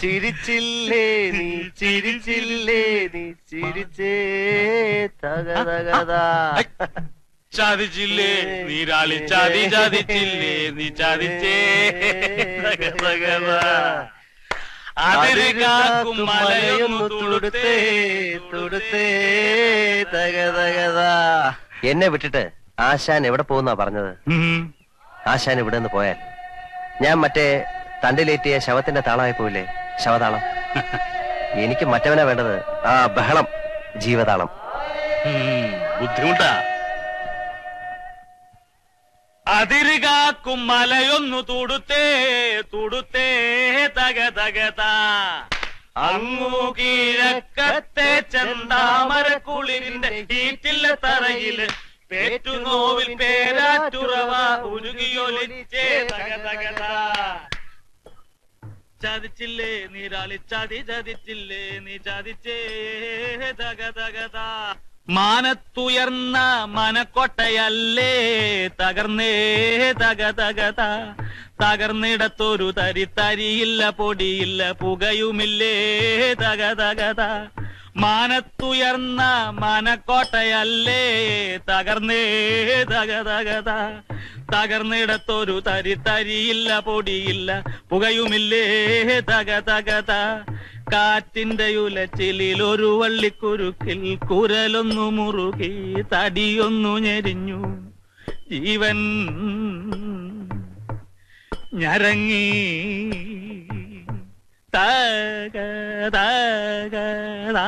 ചിരിച്ചില്ലേ നീ ചിരിച്ചില്ലേ നീ ചിരിച്ചേ തകതകതാ ചതിച്ചില്ലേ നീരാളി ചതി ചതിച്ചില്ലേ നീ ചതിച്ചേ അതിര് കാക്കും മലയൊന്നു തുടുത്തേ തുടുത്തേ തകതകതാ എന്നെ വിട്ടിട്ട് ആശാൻ എവിടെ പോകുന്നാ പറഞ്ഞത് ആശാൻ ഇവിടെ നിന്ന് പോയാൽ ഞാൻ മറ്റേ തണ്ടിലേറ്റിയ ശവത്തിന്റെ താളമായി പോയില്ലേ ശവതാളം എനിക്ക് മറ്റവനാ വേണ്ടത് ആ ബഹളം ജീവതാളം ഉം, ബുദ്ധിമുട്ടാ അതിര് കാക്കും മലയൊന്നു തുടുത്തേ തുടുത്തേ തക തകത അങ്ങു കിഴക്കത്തെ ചെന്താമരക്കുളിരിന്റെ ഈറ്റില്ല തറയില് പേറ്റുനോവിൽ പേരാറ്റുറവ ഉരുകിയൊലിച്ചേ തക തകത ചതിച്ചില്ലേ നീരാളി ചതി ചതിച്ചില്ലേ നീ ചതിച്ചേ തക തകത മാനത്തുയർന്ന മനക്കൊട്ടയല്ലേ തകർന്നേ തക തകത തകർന്നിടത്തൊരു തരി തരിയില്ല പൊടിയില്ല പുകയുമില്ലേ തക തകത മാനത്തുയർന്ന മനക്കോട്ടയല്ലേ തകർന്നേ തക തകത തകർന്നിടത്തൊരു തരി തരിയില്ല പൊടിയില്ല പുകയുമില്ലേ തക തകത കാറ്റിന്റെ ഉലച്ചിലിൽ ഒരു വള്ളിക്കുരുക്കിൽ കുരലൊന്നു മുറുകി തടിയൊന്നു ഞെരിഞ്ഞു ജീവൻ ഞരങ്ങി തക തക താ.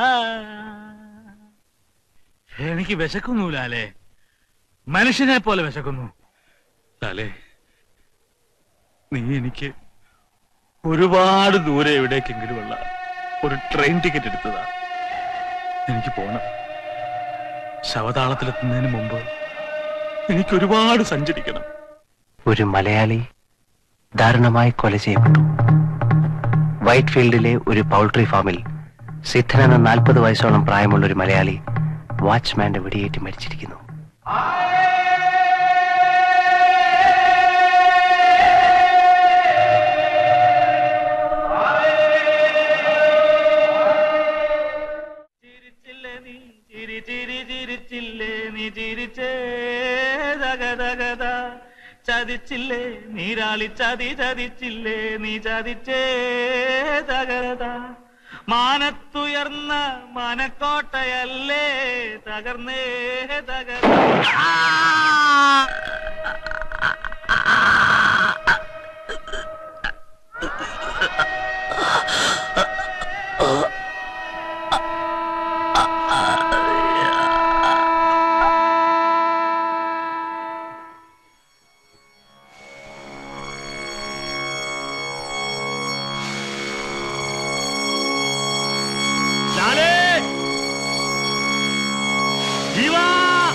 എനിക്ക് വിശക്കുന്നു ലാലേ മനുഷ്യനെ പോലെ വിശക്കുന്നു ലാലേ നീ എനിക്ക് ഒരുപാട് ദൂരെ എവിടേക്കെങ്കിലും ഉള്ള ഒരു ട്രെയിൻ ടിക്കറ്റ് എടുത്തതാ എനിക്ക് പോണം ശവതാളത്തിലെത്തുന്നതിന് മുമ്പ് എനിക്ക് ഒരുപാട് സഞ്ചരിക്കണം ഒരു മലയാളി ദാരുണമായി കൊല ചെയ്യപ്പെട്ടു വൈറ്റ് ഫീൽഡിലെ ഒരു പൗൾട്രി ഫാമിൽ സിദ്ധൻ എന്ന നാൽപ്പത് വയസ്സോളം പ്രായമുള്ള ഒരു മലയാളി വാച്ച്മാന്റെ വെടിയേറ്റ് മരിച്ചിരിക്കുന്നു ചിരിച്ചില്ലേ നീ ചിരി ചിരി ചിരിച്ചില്ലേ നീ ചിരിച്ചേ തക തകത ചതിച്ചില്ലേ നീരാളി ചതി ചതിച്ചില്ലേ നീ ചതിച്ചേ തകരത മാനത്തുയർന്ന മനക്കോട്ടയല്ലേ തകർന്നേ തകർ ലാലേ ജീവാ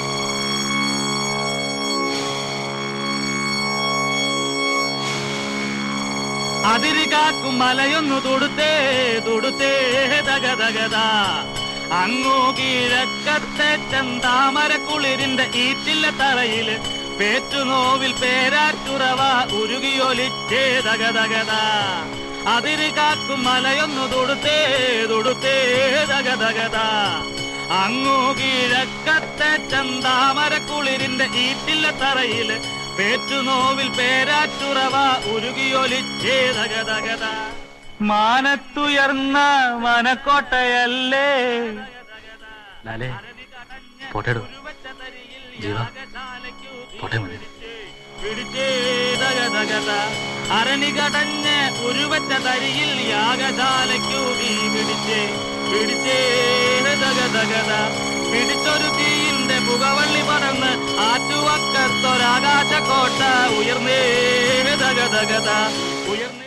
അതിര് കാക്കും മലയൊന്നു തൊടുത്തേ തൊടുത്തേ തക തകത അങ്ങു കിഴക്കത്തെ ചെന്താമരക്കുളിരിന്റെ ഈറ്റില്ല തറയില് പേറ്റുനോവിൽ പേരാറ്റുറവ ഉരുകിയൊലിച്ചേ തക തകത അതിര് കാക്കും മലയൊന്നു തൊടുത്തേ തൊടുത്തേ തക തകത അങ്ങു കിഴക്കത്തെ ചെന്താമരക്കുളിരിന്റെ ഈറ്റില്ല തറയില് പേറ്റുനോവിൽ പേരാറ്റുറവ ഉരുകിയൊലിച്ചേ തക തകത മാനത്തുയർന്ന മനക്കോട്ടയല്ലേ ലാലേ പോട്ടെടോ ജീവ പോട്ടെ മതി അരണി കടഞ്ഞ് ഉരുവച്ച തരിയിൽ യാഗശാലയ്ക്കു തീ പിടിച്ചേ പിടിച്ചേ തക തകത പിടിച്ചൊരു തീയിന്റെ പുകവള്ളി പറന്ന് ആറ്റുവക്കത്തൊരാകാശക്കോട്ട ഉയർന്നേ തക തകത ഉയർന്നേ